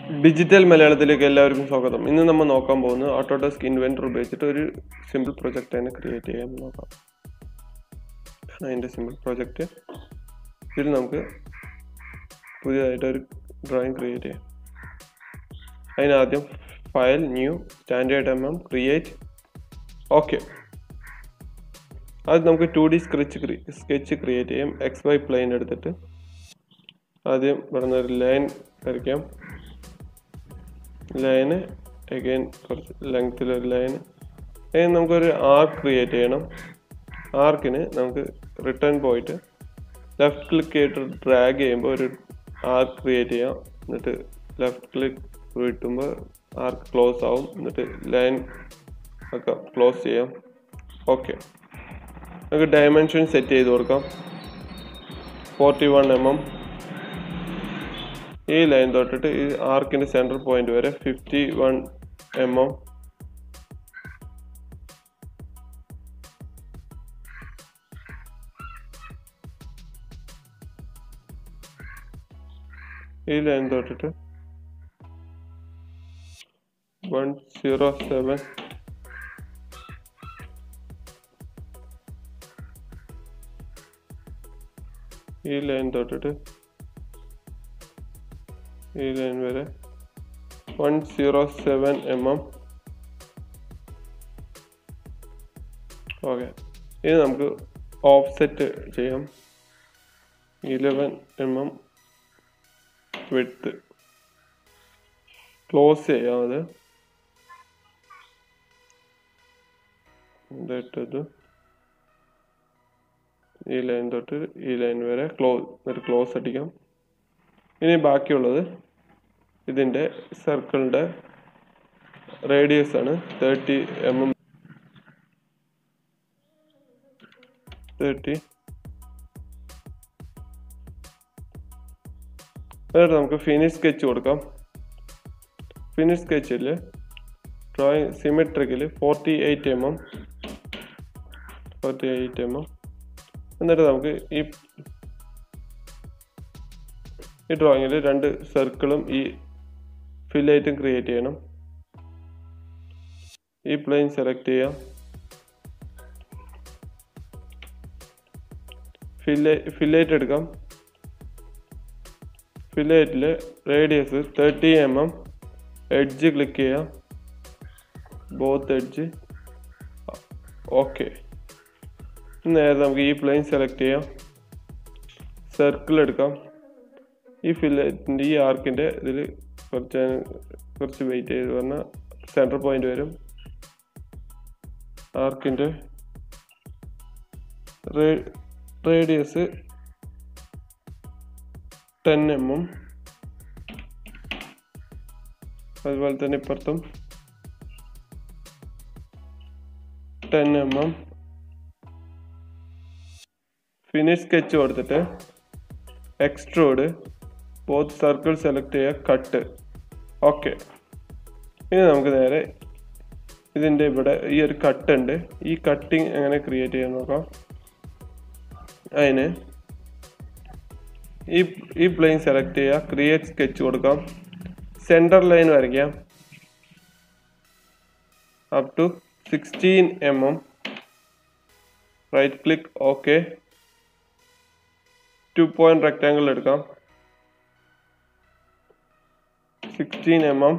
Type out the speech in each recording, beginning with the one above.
digital മലയാളത്തിലേക്ക് എല്ലാവർക്കും സ്വാഗതം ഇന്ന് നമ്മൾ നോക്കാൻ പോകുന്നത് ഓട്ടോഡെസ്ക് ഇൻവെൻറ്റർ ഉപയോഗിച്ചിട്ട് ഒരു സിമ്പിൾ പ്രൊജക്റ്റ് തന്നെ ക്രിയേറ്റ് ചെയ്യാൻ നോക്കാം ഇതാണ് അതിൻ്റെ സിമ്പിൾ പ്രൊജക്റ്റ് ഇതിൽ നമുക്ക് പുതിയതായിട്ട് ഒരു ഡ്രോയിങ് ക്രിയേറ്റ് ചെയ്യാം അതിനാദ്യം file new standard M M create okay അത് നമുക്ക് two D sketch sketch create ചെയ്യാം എക്സ് വൈ പ്ലെയിൻ എടുത്തിട്ട് ആദ്യം ഇവിടുന്ന് ഒരു ലൈൻ വരയ്ക്കാം ലൈന് അഗൈൻ കുറച്ച് ലെങ്ത്തിലൊരു ലൈന് അതിന് നമുക്കൊരു ആർക്ക് ക്രിയേറ്റ് ചെയ്യണം ആർക്കിന് നമുക്ക് റിട്ടേൺ പോയിട്ട് ലെഫ്റ്റ് ക്ലിക്ക് ചെയ്തിട്ട് ഡ്രാഗ് ചെയ്യുമ്പോൾ ഒരു ആർക്ക് ക്രിയേറ്റ് ചെയ്യാം എന്നിട്ട് ലെഫ്റ്റ് ക്ലിക്ക് കിട്ടുമ്പോൾ ആർക്ക് ക്ലോസ് ആവും എന്നിട്ട് ലൈൻ ഒക്കെ ക്ലോസ് ചെയ്യാം ഓക്കെ നമുക്ക് ഡയമെൻഷൻ സെറ്റ് ചെയ്ത് കൊടുക്കാം ഫോർട്ടി വൺ എം എം ഈ ലൈൻ തൊട്ടിട്ട് ഈ ആർക്കിന്റെ സെൻട്രൽ പോയിന്റ് വരെ ഫിഫ്റ്റി വൺ എം എം ഈ ലൈൻ തൊട്ടിട്ട് വൺ സീറോ സെവൻ ഈ ലൈൻ തൊട്ടിട്ട് ഈ ലൈൻ വരെ one zero seven M M okay ഇനി നമുക്ക് ഓഫ്സെറ്റ് ചെയ്യാം eleven M M width close ചെയ്യാം അത് ഇട്ടിട്ട് ഈ ലൈൻ തൊട്ട് ഈ ലൈൻ വരെ ക്ലോസ് ഒരു ക്ലോസ് അടിക്കാം ഇനി ബാക്കിയുള്ളത് ഇതിൻ്റെ സർക്കിളിൻ്റെ റേഡിയസ് ആണ് തേർട്ടി എം എം തേർട്ടി എന്നിട്ട് നമുക്ക് ഫിനിഷ് സ്കെച്ച് കൊടുക്കാം ഫിനിഷ് സ്കെച്ചിൽ ഡ്രോയിങ് സിമെട്രിക്കിൽ forty eight M M forty eight M M എന്നിട്ട് നമുക്ക് ഈ ഈ ഡ്രോയിങ്ങിൽ രണ്ട് സർക്കിളും ഈ ഫില്ലൈറ്റും ക്രിയേറ്റ് ചെയ്യണം ഈ പ്ലെയിൻ സെലക്ട് ചെയ്യാം ഫില്ലേ ഫില്ലൈറ്റ് എടുക്കാം ഫില്ലൈറ്റിൽ radius thirty M M edge click ചെയ്യാം ബോത്ത് എഡ്ജ് ഓക്കെ നേരെ നമുക്ക് ഈ പ്ലെയിൻ സെലക്ട് ചെയ്യാം സർക്കിൾ എടുക്കാം ഈ ഫില്ലറ്റിൻ്റെ ഈ ആർക്കിൻ്റെ ഇതിൽ കുറച്ച് കുറച്ച് വെയിറ്റ് ചെയ്ത് പറഞ്ഞാൽ സെൻറ്റർ പോയിന്റ് വരും ആർക്കിൻ്റെ റേഡിയസ് ടെൻ എം എം അതുപോലെ തന്നെ ഇപ്പുറത്തും ten M M finish sketch കൊടുത്തിട്ട് എക്സ്ട്രൂഡ് ബോത്ത് സർക്കിൾ സെലക്ട് ചെയ്യുക കട്ട് ഓക്കെ ഇനി നമുക്ക് നേരെ ഇതിൻ്റെ ഇവിടെ ഈ ഒരു കട്ട് ഉണ്ട് ഈ കട്ടിങ് എങ്ങനെ ക്രിയേറ്റ് ചെയ്യാൻ നോക്കാം അതിന് ഈ ഈ പ്ലെയിൻ സെലക്ട് ചെയ്യുക ക്രിയേറ്റ് സ്കെച്ച് കൊടുക്കാം സെൻറ്റർ ലൈൻ വരയ്ക്കാം up to sixteen M M right click okay two point rectangle എടുക്കാം sixteen M M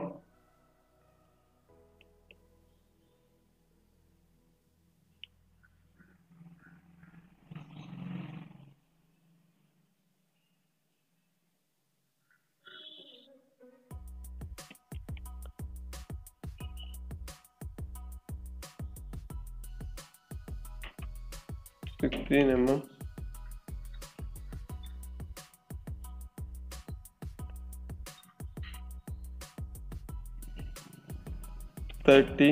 sixteen M M thirty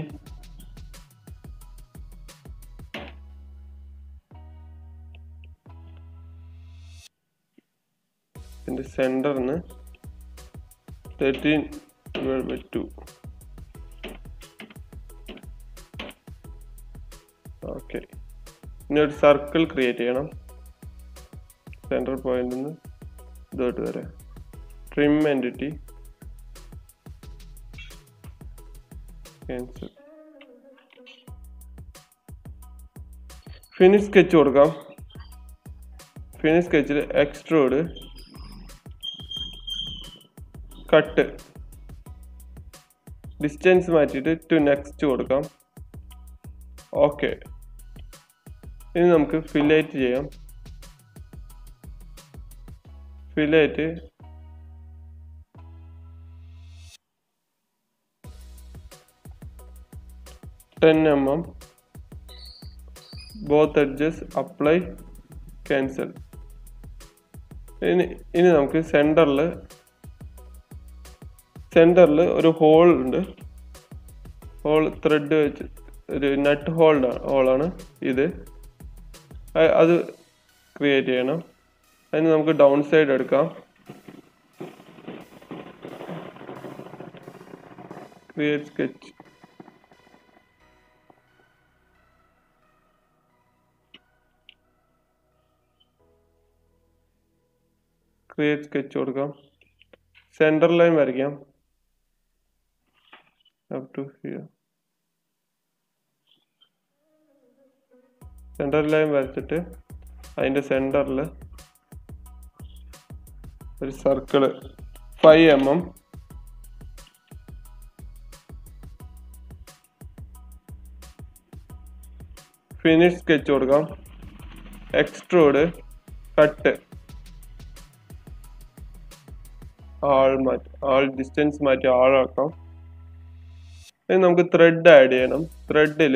ഇതിൻ്റെ സെൻറ്ററിന് thirteen divide by two okay ഇനി ഒരു സർക്കിൾ ക്രിയേറ്റ് ചെയ്യണം central പോയിന്റിൽ നിന്ന് ഇതോട്ട് വരെ trim entity cancel finish sketch കൊടുക്കാം ഫിനിഷ് സ്കെച്ചിൽ എക്സ്ട്രൂഡ് കട്ട് ഡിസ്റ്റൻസ് മാറ്റിയിട്ട് ടു നെക്സ്റ്റ് കൊടുക്കാം ഓക്കെ ഇനി നമുക്ക് ഫില്ലേറ്റ് ചെയ്യാം fillet ten M M both edges apply cancel ഇനി ഇനി നമുക്ക് സെൻറ്ററിൽ സെൻറ്ററിൽ ഒരു ഹോൾ ഉണ്ട് ഹോൾ ത്രെഡ് വെച്ച് ഒരു നട്ട് ഹോൾഡ് ഹോളാണ് ഇത് അ- അത് ക്രിയേറ്റ് ചെയ്യണം അതിന് നമുക്ക് ഡൗൺ സൈഡ് എടുക്കാം ക്രിയേറ്റ് സ്കെച്ച് ക്രിയേറ്റ് സ്കെച്ച് കൊടുക്കാം സെൻറ്റർ ലൈൻ വരയ്ക്കാം up to here centre line വരച്ചിട്ട് അതിൻ്റെ സെൻറ്ററിൽ ഒരു circle five M M finish sketch കൊടുക്കാം എക്സ്ട്രൂഡ് കട്ട് ആൾ മാറ്റി ആൾ ഡിസ്റ്റൻസ് മാറ്റി ആളാക്കാം ഇനി നമുക്ക് ത്രെഡ് ആഡ് ചെയ്യണം ത്രെഡിൽ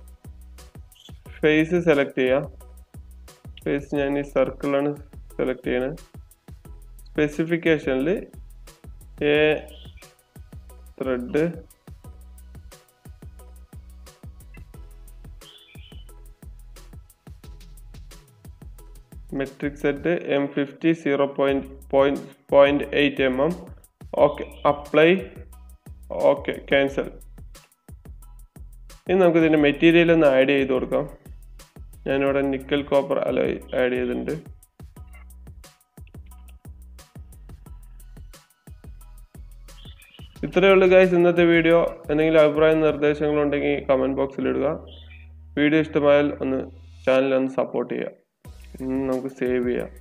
ഫേസ് സെലക്ട് ചെയ്യാം ഫേസ് ഞാൻ ഈ സർക്കിളാണ് സെലക്ട് ചെയ്യണത് സ്പെസിഫിക്കേഷനിൽ a thread metric set M fifty zero point point point eight M M okay apply okay cancel ഇനി നമുക്ക് ഇതിൻ്റെ മെറ്റീരിയൽ ഒന്ന് ആഡ് ചെയ്ത് കൊടുക്കാം ഞാനിവിടെ നിക്കൽ കോപ്പർ അലോയ് ആഡ് ചെയ്തിട്ടുണ്ട് ഇത്രയേ ഉള്ളൂ ഗൈസ് ഇന്നത്തെ വീഡിയോ എന്തെങ്കിലും അഭിപ്രായ നിർദ്ദേശങ്ങളുണ്ടെങ്കിൽ കമൻറ്റ് ബോക്സിൽ ഇടുക വീഡിയോ ഇഷ്ടമായാൽ ഒന്ന് ചാനൽ ഒന്ന് സപ്പോർട്ട് ചെയ്യുക ഇനി നമുക്ക് സേവ് ചെയ്യാം